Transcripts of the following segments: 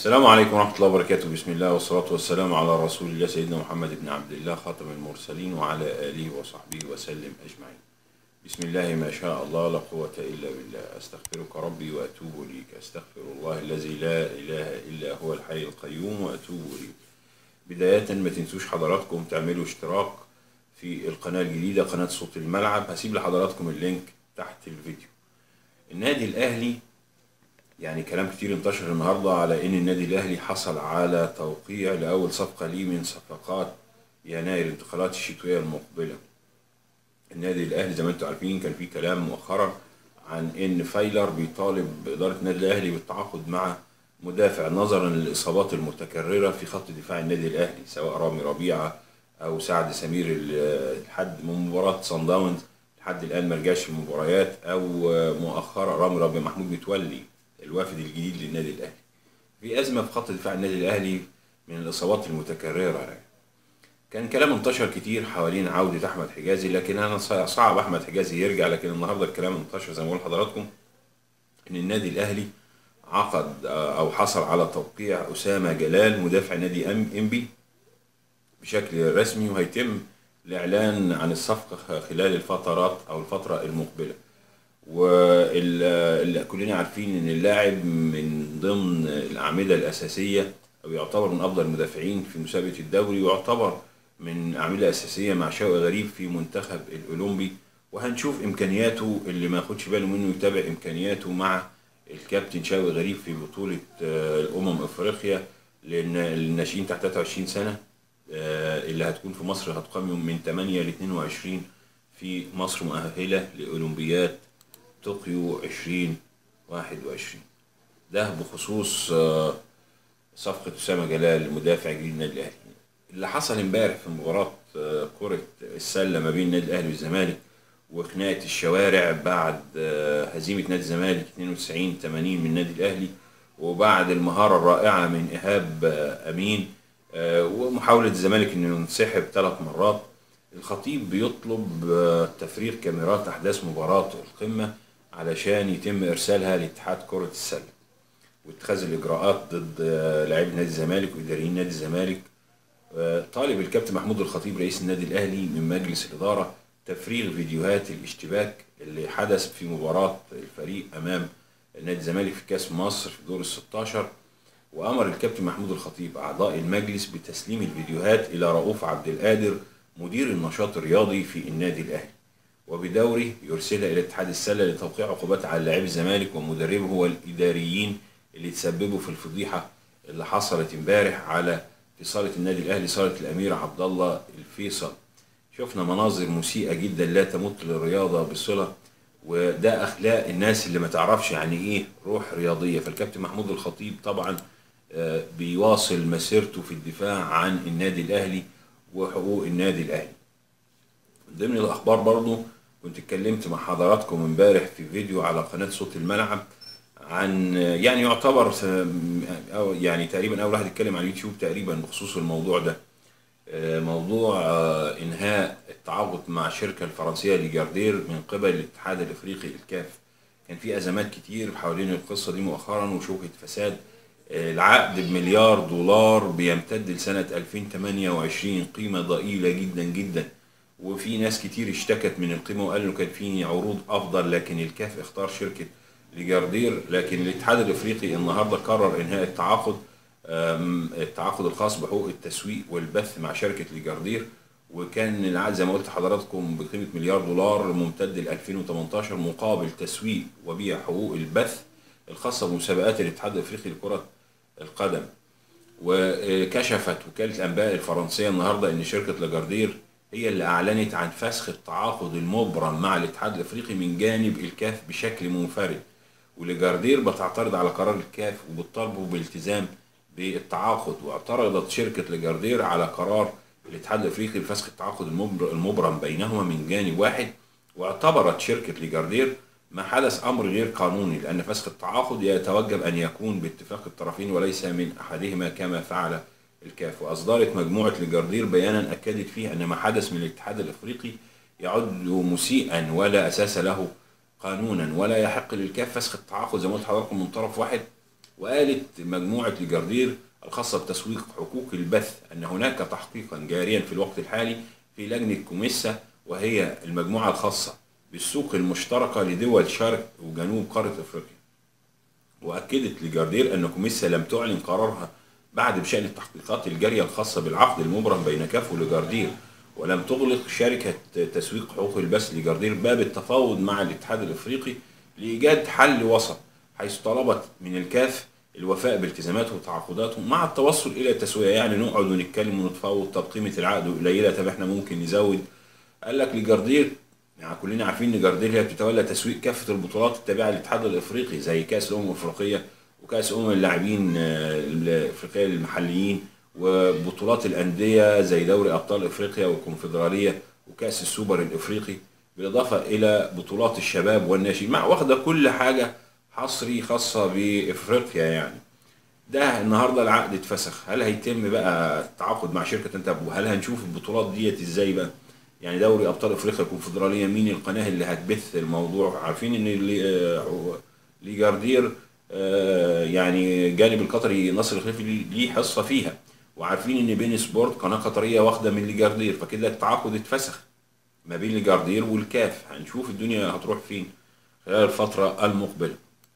السلام عليكم ورحمة الله وبركاته بسم الله والصلاة والسلام على رسول الله سيدنا محمد بن عبد الله خاتم المرسلين وعلى آله وصحبه وسلم أجمعين بسم الله ما شاء الله لا قوة إلا بالله أستغفرك ربي وأتوب إليك أستغفر الله الذي لا إله إلا هو الحي القيوم وأتوب إليك بداية ما تنسوش حضراتكم تعملوا اشتراك في القناة الجديدة قناة صوت الملعب هسيب لحضراتكم اللينك تحت الفيديو النادي الأهلي يعني كلام كتير انتشر النهارده على ان النادي الاهلي حصل على توقيع لاول صفقه ليه من صفقات يناير الانتقالات الشتويه المقبله. النادي الاهلي زي ما انتم عارفين كان في كلام مؤخرا عن ان فايلر بيطالب اداره النادي الاهلي بالتعاقد مع مدافع نظرا للاصابات المتكرره في خط دفاع النادي الاهلي سواء رامي ربيعه او سعد سمير ال- لحد من مباراه صن داونز لحد الان ما رجعش المباريات او مؤخرا رامي ربيعه محمود متولي الوافد الجديد للنادي الاهلي. في ازمه في خط دفاع النادي الاهلي من الاصابات المتكرره يعني. كان كلام انتشر كتير حوالين عوده احمد حجازي لكن انا صع- صعب احمد حجازي يرجع لكن النهارده الكلام انتشر زي ما بقول لحضراتكم ان النادي الاهلي عقد آه، او حصل على توقيع اسامه جلال مدافع نادي أم- انبي بشكل رسمي وهيتم الاعلان عن الصفقه خلال الفترات او الفتره المقبله. واللي كلنا عارفين ان اللاعب من ضمن الاعمده الاساسيه او يعتبر من افضل المدافعين في مسابقه الدوري ويعتبر من اعمده اساسيه مع شوقي غريب في منتخب الاولمبي وهنشوف امكانياته اللي ما ياخدش باله منه يتابع امكانياته مع الكابتن شوقي غريب في بطوله آه، الامم افريقيا لان الناشئين تحت 23 سنه آه، اللي هتكون في مصر هتقام يوم من 8 ل 22 في مصر مؤهله لاولمبياد طوكيو 2021 ده بخصوص آه، صفقة أسامة جلال مدافع جديد النادي الأهلي اللي حصل امبارح في مباراة آه، كرة السلة ما بين النادي الأهلي والزمالك وخناقة الشوارع بعد آه، هزيمة نادي الزمالك 92 80 من النادي الأهلي وبعد المهارة الرائعة من إيهاب آه، أمين آه، ومحاولة الزمالك إنه ينسحب ثلاث مرات الخطيب بيطلب آه، تفريغ كاميرات أحداث مباراة القمة علشان يتم إرسالها لاتحاد كرة السلة واتخاذ الإجراءات ضد آه، لاعبي نادي الزمالك وإداريين نادي الزمالك آه، طالب الكابتن محمود الخطيب رئيس النادي الأهلي من مجلس الإدارة تفريغ فيديوهات الاشتباك اللي حدث في مباراة الفريق أمام نادي الزمالك في كأس مصر في دور ال 16 وأمر الكابتن محمود الخطيب أعضاء المجلس بتسليم الفيديوهات إلى رؤوف عبد القادر مدير النشاط الرياضي في النادي الأهلي وبدوره يرسلها إلى اتحاد السلة لتوقيع عقوبات على لاعبي الزمالك ومدربه والإداريين اللي تسببوا في الفضيحة اللي حصلت امبارح على في صالة النادي الأهلي صالة الأمير عبد الله الفيصل شفنا مناظر مسيئة جدا لا تمت للرياضة بصلة وده أخلاق الناس اللي ما تعرفش يعني إيه روح رياضية فالكابتن محمود الخطيب طبعا آه، بيواصل مسيرته في الدفاع عن النادي الأهلي وحقوق النادي الأهلي من ضمن الاخبار برضو كنت اتكلمت مع حضراتكم امبارح في فيديو على قناه صوت الملعب عن يعني يعتبر س- أو يعني تقريبا اول واحد اتكلم على اليوتيوب تقريبا بخصوص الموضوع ده آه، موضوع آه، انهاء التعاقد مع الشركه الفرنسيه لجاردير من قبل الاتحاد الافريقي الكاف كان في ازمات كتير حوالين القصه دي مؤخرا وشبهه فساد آه، العقد بمليار دولار بيمتد لسنه 2028 قيمه ضئيله جدا جدا وفي ناس كتير اشتكت من القيمه وقالوا كان في عروض افضل لكن الكاف اختار شركه لجاردير لكن الاتحاد الافريقي النهارده قرر انهاء التعاقد آم، التعاقد الخاص بحقوق التسويق والبث مع شركه لجاردير وكان العقد زي ما قلت لحضراتكم بقيمه مليار دولار ممتد ل 2018 مقابل تسويق وبيع حقوق البث الخاصه بمسابقات الاتحاد الافريقي لكره القدم وكشفت وكالة الأنباء الفرنسية النهاردة أن شركة لاجاردير هي اللي أعلنت عن فسخ التعاقد المبرم مع الاتحاد الأفريقي من جانب الكاف بشكل منفرد ولجاردير بتعترض على قرار الكاف وبتطالبه بالالتزام بالتعاقد واعترضت شركة لجاردير على قرار الاتحاد الأفريقي بفسخ التعاقد المبر- المبرم بينهما من جانب واحد واعتبرت شركة لجاردير ما حدث أمر غير قانوني لأن فسخ التعاقد يتوجب أن يكون باتفاق الطرفين وليس من أحدهما كما فعل الكاف وأصدرت مجموعة لجاردير بيانا أكدت فيه أن ما حدث من الاتحاد الأفريقي يعد مسيئا ولا أساس له قانونا ولا يحق للكاف فسخ التعاقد زي ما قلت لحضراتكم من طرف واحد وقالت مجموعة لجاردير الخاصة بتسويق حقوق البث أن هناك تحقيقا جاريا في الوقت الحالي في لجنة كوميسا وهي المجموعة الخاصة بالسوق المشتركة لدول شرق وجنوب قارة أفريقيا وأكدت لجاردير أن كوميسا لم تعلن قرارها بعد بشأن التحقيقات الجارية الخاصة بالعقد المبرم بين كاف ولجاردير ولم تغلق شركة تسويق حقوق البث لجاردير باب التفاوض مع الاتحاد الافريقي لإيجاد حل وسط حيث طلبت من الكاف الوفاء بالتزاماته وتعاقداته مع التوصل إلى تسوية يعني نقعد ونتكلم ونتفاوض طب قيمة العقد قليلة طب احنا ممكن نزود قال لك لجاردير يعني كلنا عارفين ان جاردير هي بتتولى تسويق كافة البطولات التابعة للاتحاد الافريقي زي كأس الأمم الافريقية وكأس أمم اللاعبين آه، الافريقية المحليين وبطولات الأندية زي دوري أبطال أفريقيا والكونفدرالية وكأس السوبر الأفريقي بالإضافة إلى بطولات الشباب والناشئين مع واخدة كل حاجة حصري خاصة بإفريقيا يعني ده النهارده العقد اتفسخ هل هيتم بقى التعاقد مع شركة انت وهل هنشوف البطولات ديت ازاي بقى يعني دوري ابطال افريقيا الكونفدرالية مين القناة اللي هتبث الموضوع عارفين ان اللي آه، ليجاردير آه، يعني جانب القطري نصر الخليفي ليه حصة فيها وعارفين ان بين سبورت قناه قطريه واخده من ليجاردير فكده التعاقد اتفسخ ما بين ليجاردير والكاف هنشوف الدنيا هتروح فين خلال الفتره المقبله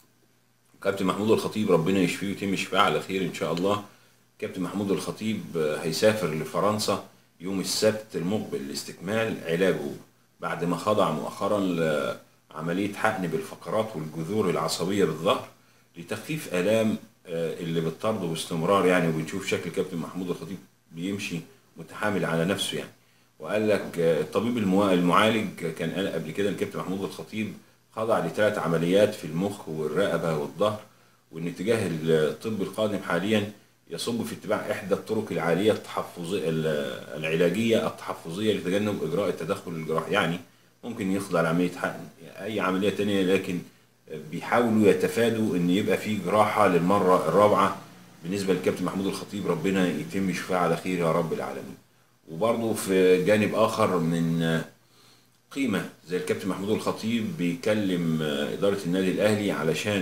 كابتن محمود الخطيب ربنا يشفيه ويتم شفاعه على خير ان شاء الله كابتن محمود الخطيب هيسافر لفرنسا يوم السبت المقبل لاستكمال علاجه بعد ما خضع مؤخرا لعمليه حقن بالفقرات والجذور العصبيه بالظهر لتخفيف الام آه، اللي بتطرده باستمرار يعني وبنشوف شكل كابتن محمود الخطيب بيمشي متحامل على نفسه يعني وقال لك آه، الطبيب المعالج كان قال قبل كده الكابتن محمود الخطيب خضع لثلاث عمليات في المخ والرقبه والظهر وان اتجاه الطب القادم حاليا يصب في اتباع احدى الطرق العاليه التحفظيه العلاجيه التحفظيه لتجنب اجراء التدخل الجراحي يعني ممكن يخضع لعمليه حقن اي عمليه تانية لكن بيحاولوا يتفادوا ان يبقى في جراحه للمره الرابعه بالنسبه للكابتن محمود الخطيب ربنا يتم شفاعه على خير يا رب العالمين وبرضه في جانب اخر من قيمه زي الكابتن محمود الخطيب بيكلم اداره النادي الاهلي علشان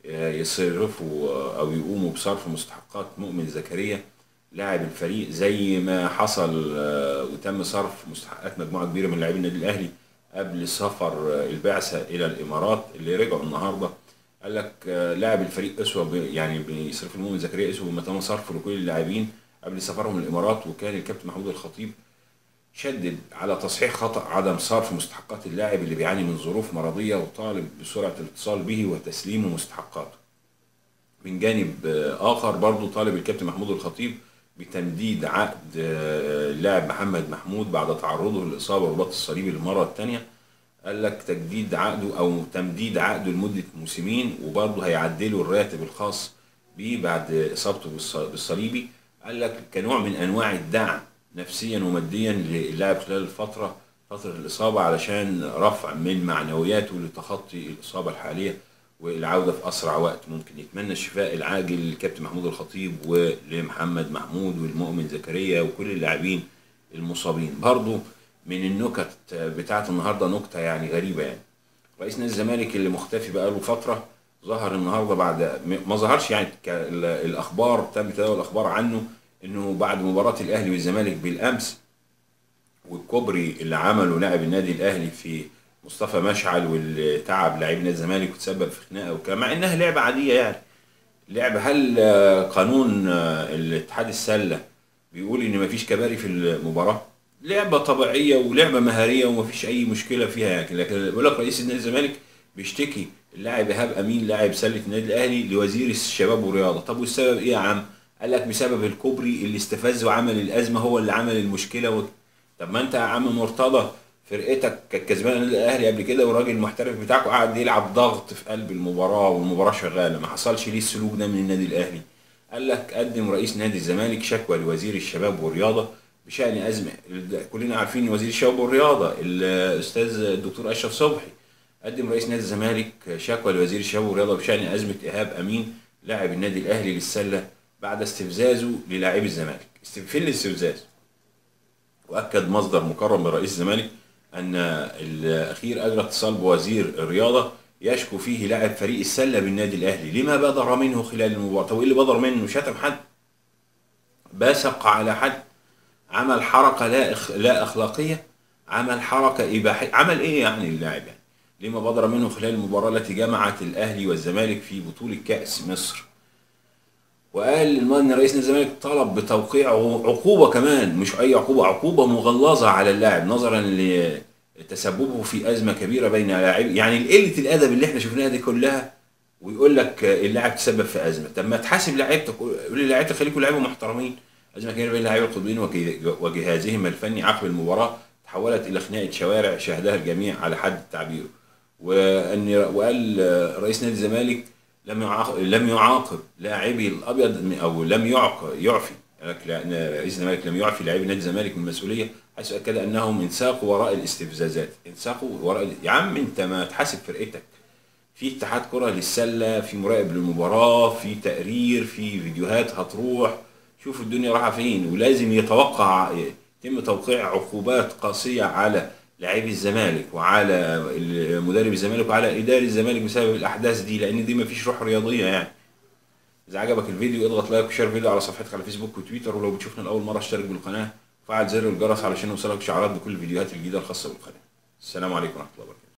يصرفوا او يقوموا بصرف مستحقات مؤمن زكريا لاعب الفريق زي ما حصل وتم صرف مستحقات مجموعه كبيره من لاعبي النادي الاهلي قبل سفر البعثة إلى الإمارات اللي رجعوا النهاردة قال لك آه، لاعب الفريق اسوه يعني بيصرف المؤمن زكريا اسوه بما تم صرفه لكل اللاعبين قبل سفرهم الامارات وكان الكابتن محمود الخطيب شدد على تصحيح خطا عدم صرف مستحقات اللاعب اللي بيعاني من ظروف مرضيه وطالب بسرعه الاتصال به وتسليمه مستحقاته. من جانب آه، اخر برضه طالب الكابتن محمود الخطيب بتمديد عقد آه، اللاعب محمد محمود بعد تعرضه للاصابه بالرباط الصليبي للمره الثانيه قال لك تجديد عقده او تمديد عقده لمده موسمين وبرضه هيعدلوا الراتب الخاص بيه بعد اصابته بالصليبي قال لك كنوع من انواع الدعم نفسيا وماديا للاعب خلال الفتره فتره الاصابه علشان رفع من معنوياته لتخطي الاصابه الحاليه والعوده في اسرع وقت ممكن يتمنى الشفاء العاجل للكابتن محمود الخطيب ولمحمد محمود والمؤمن زكريا وكل اللاعبين المصابين برضو من النكت بتاعت النهارده نكته يعني غريبه يعني رئيس نادي الزمالك اللي مختفي بقاله فتره ظهر النهارده بعد ما ظهرش يعني الاخبار تم تداول الاخبار عنه انه بعد مباراه الاهلي والزمالك بالامس والكوبري اللي عمله لاعب النادي الاهلي في مصطفى مشعل واللي تعب لعيب نادي الزمالك وتسبب في خناقه وكلام مع انها لعبه عاديه يعني لعبه هل قانون الاتحاد السله بيقول ان مفيش كباري في المباراه لعبه طبيعيه ولعبه مهاريه ومفيش اي مشكله فيها يعني لكن بيقول لك رئيس نادي الزمالك بيشتكي اللاعب ايهاب امين لاعب سله النادي الاهلي لوزير الشباب والرياضه طب والسبب ايه يا عم قال لك بسبب الكوبري اللي استفز وعمل الازمه هو اللي عمل المشكله و... طب ما انت يا عم مرتضى فرقتك كانت كسبانه النادي الاهلي قبل كده والراجل المحترف بتاعكم قاعد يلعب ضغط في قلب المباراه والمباراه شغاله ما حصلش ليه السلوك ده من النادي الاهلي قال لك قدم رئيس نادي الزمالك شكوى لوزير الشباب والرياضه بشان ازمه كلنا عارفين وزير الشباب والرياضه الاستاذ الدكتور اشرف صبحي قدم رئيس نادي الزمالك شكوى لوزير الشباب والرياضه بشان ازمه ايهاب امين لاعب النادي الاهلي للسله بعد استفزازه للاعبي الزمالك فين الاستفزاز واكد مصدر مكرم من رئيس الزمالك ان الاخير اجرى اتصال بوزير الرياضه يشكو فيه لاعب فريق السله بالنادي الاهلي لما بدر منه خلال المباراه طب ايه اللي بدر منه شتم حد باسق على حد عمل حركه لا إخ... لا اخلاقيه عمل حركه اباحيه عمل ايه يعني اللاعب يعني لما بدر منه خلال المباراه التي جمعت الاهلي والزمالك في بطوله كاس مصر وقال ان رئيس نادي الزمالك طلب بتوقيع عقوبه كمان مش اي عقوبه عقوبه مغلظه على اللاعب نظرا لتسببه في ازمه كبيره بين لاعب يعني قله الادب اللي احنا شفناها دي كلها ويقول لك اللاعب تسبب في ازمه طب ما تحاسب لعيبتك قول للاعيبتك خليكم لعيبه محترمين ازمه كبيره بين اللاعبين القطبيين وجهازهم الفني عقب المباراه تحولت الى خناقه شوارع شاهدها الجميع على حد تعبيره وان وقال رئيس نادي الزمالك لم يعاقب لم يعاقب لاعبي الابيض او لم يعق يعفي رئيس الزمالك لم يعفي لاعبي نادي الزمالك من المسؤوليه حيث اكد انهم انساقوا وراء الاستفزازات انساقوا وراء يا عم انت ما تحاسب فرقتك في اتحاد كره للسله في مراقب للمباراه في تقرير في فيديوهات هتروح شوف الدنيا رايحه فين ولازم يتوقع يتم توقيع عقوبات قاسيه على لاعبي الزمالك وعلى مدرب الزمالك وعلى اداري الزمالك بسبب الاحداث دي لان دي مفيش روح رياضيه يعني اذا عجبك الفيديو اضغط لايك وشير الفيديو على صفحتك على فيسبوك وتويتر ولو بتشوفنا لاول مره اشترك بالقناه وفعل زر الجرس علشان يوصلك اشعارات بكل الفيديوهات الجديده الخاصه بالقناه السلام عليكم ورحمه الله وبركاته